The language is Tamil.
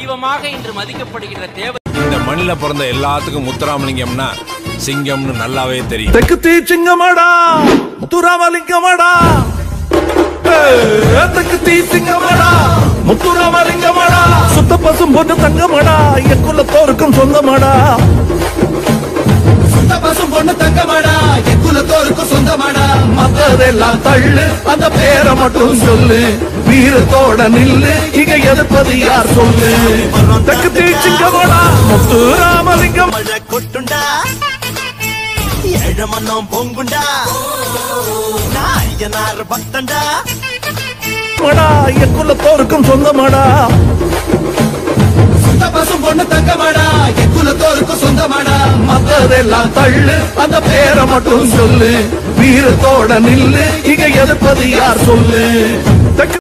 தெய்வமாக இன்று மதிக்கப்படுகின்ற தேவ இந்த மண்ணில பிறந்த எல்லாத்துக்கும் முத்துராமலிங்கம்னா சிங்கம்னு நல்லாவே தெரியும் தெற்கு தீ சிங்கமாடா முத்துராமலிங்கமாடா ஏய், தெற்கு தீ சிங்கமாடா முத்துராமலிங்கமாடா சுத்த பசும் பொண்ணு தங்கமாடா என் குலத்தோருக்கும் சொந்தமாடா சுத்த பசும் பொண்ணு தங்கமாடா என் குலத்தோருக்கு சொந்தமாடா மத்ததெல்லாம் தள்ளு அந்த பேரை மட்டும் சொல்லு வீரத்தோட நில்லு இங்க எதிர்ப்பது யார் சொல்லு தெற்கு தீ சிங்கமாடா முத்துராமலிங்கம் மழை கொட்டுண்டா ஏழமன்னம் பொங்குண்டா நான் ஐயனார் பக்தண்டா மடா என் குலத்தோருக்கும் சொந்தமாடா சுத்த பசும் பொண்ணு தங்கமாடா என் குலத்தோருக்கு சொந்தமாடா மத்ததெல்லாம் தள்ளு அந்த பேரை மட்டும் சொல்லு வீரத்தோட நில்லு இங்க எதிர்ப்பது யார் சொல்லு தெற்கு